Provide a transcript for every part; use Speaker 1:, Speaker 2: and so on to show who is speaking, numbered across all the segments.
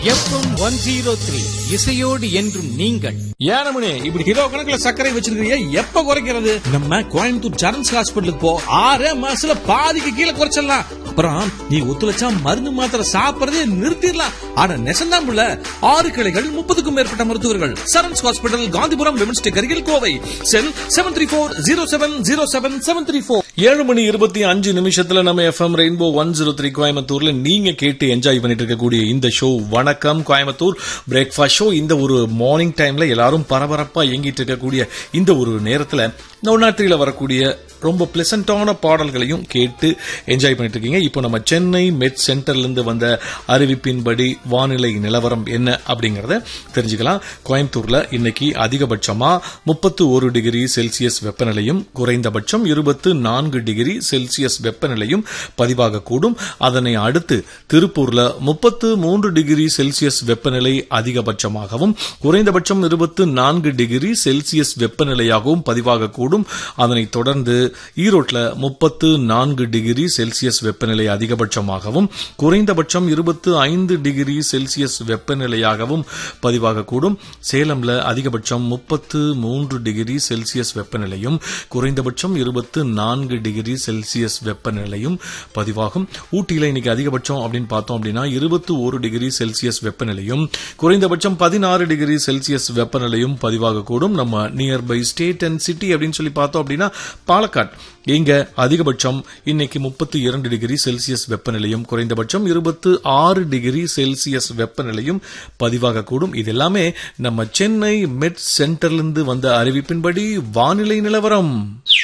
Speaker 1: FM one zero three இசையோடு என்றும் நீங்கள்
Speaker 2: ஏனமணி இப்படி கிலோ கணக்குல சர்க்கரை வச்சிருக்கீங்க எப்ப குறைக்கிறது நம்ம கோயம்புத்தூர் சரண்ஸ் ஹாஸ்பிட்டலுக்கு போ ஆறே மாசத்துல பாதிக்கு கீழே குறைச்சிடலாம் அப்புறம் நீ ஒத்துழைச்சா மருந்து மாத்திரை சாப்பிடறதே நிறுத்திடலாம் ஆனா நெசந்தான் புள்ள ஆறு கிளைகள் முப்பதுக்கும் மேற்பட்ட மருத்துவர்கள் Saran's hospital Gandhipuram women's tech அருகில் Kovai cell seven three four zero seven zero seven seven three four ஏழு மணி இருபத்தி அஞ்சு நிமிஷத்துல நம்ம FM rainbow one zero three கோயம்புத்தூர்ல நீங்க கேட்டு என்ஜாய் பண்ணிட்டு இருக்கக்கூடிய இந்த ஷோ வணக்கம் கோயம்புத்தூர் பிரேக்ஃபாஸ்ட் ஷோ இந்த ஒரு மார்னிங் டைம்ல எல்லாரும் பரபரப்பா இயங்கிட்டு இருக்கக்கூடிய இந்த ஒரு நேரத்துல நவராத்திரியில வரக்கூடிய ரொம்ப பிளசண்டான பாடல்களையும் கேட்டு என்ஜாய் பண்ணிட்டு இருக்கீங்க இப்போ நம்ம சென்னை மெட் சென்டர்ல இருந்து வந்த அறிவிப்பின்படி வானிலை நிலவரம் என்ன அப்படிங்கறத தெரிஞ்சுக்கலாம் கோயம்புத்தூர்ல இன்னைக்கு அதிகபட்சமா முப்பத்து ஒரு டிகிரி செல்சியஸ் வெப்பநிலையும் குறைந்தபட்சம் இருபத்து நான்கு டிகிரி செல்சியஸ் வெப்பநிலையும் பதிவாகக்கூடும் அதனை அடுத்து திருப்பூர்ல முப்பத்து மூன்று டிகிரி செல்சியஸ் வெப்பநிலை அதிகபட்சமாகவும் குறைந்தபட்சம் இருபத்து நான்கு டிகிரி செல்சியஸ் வெப்பநிலையாகவும் பதிவாகக்கூடும் அதனைத் தொடர்ந்து ஈரோட்ல முப்பத்து நான்கு டிகிரி செல்சியஸ் வெப்பநிலை அதிகபட்சமாகவும் குறைந்தபட்சம் இருபத்து ஐந்து டிகிரி செல்சியஸ் வெப்பநிலையாகவும் பதிவாகக்கூடும் சேலம்ல அதிகபட்சம் முப்பத்து மூன்று டிகிரி செல்சியஸ் வெப்பநிலையும் குறைந்தபட்சம் இருபத்து நான்கு டிகிரி செல்சியஸ் வெப்பநிலையும் பதிவாகும் ஊட்டியில இன்னைக்கு அதிகபட்சம் அப்படின்னு பார்த்தோம் அப்படின்னா இருபத்தி ஒரு டிகிரி செல்சியஸ் வெப்பநிலையும் குறைந்தபட்சம் பதினாறு டிகிரி செல்சியஸ் வெப்பநிலையும் பதிவாகக்கூடும் நம்ம நியர்பை ஸ்டேட் அண்ட் சிட்டி அப்படின்னு சொல்லி பார்த்தோம் அப்படின்னா பாலக்காட் இங்க அதிகபட்சம் இன்னைக்கு முப்பத்தி இரண்டு டிகிரி செல்சியஸ் வெப்பநிலையும் குறைந்தபட்சம் இருபத்து ஆறு டிகிரி செல்சியஸ் வெப்பநிலையும் பதிவாகக்கூடும் இது எல்லாமே நம்ம சென்னை மெட் சென்டர்லிருந்து வந்த அறிவிப்பின்படி வானிலை நிலவரம்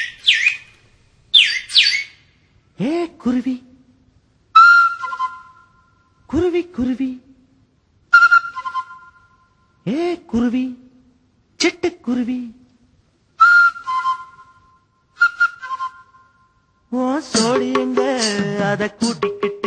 Speaker 3: ஏ குருவி குருவி குருவி ஏ குருவி சிட்டுக்குருவி ஓ சோடி எங்க அத கூட்டிக்கிட்டு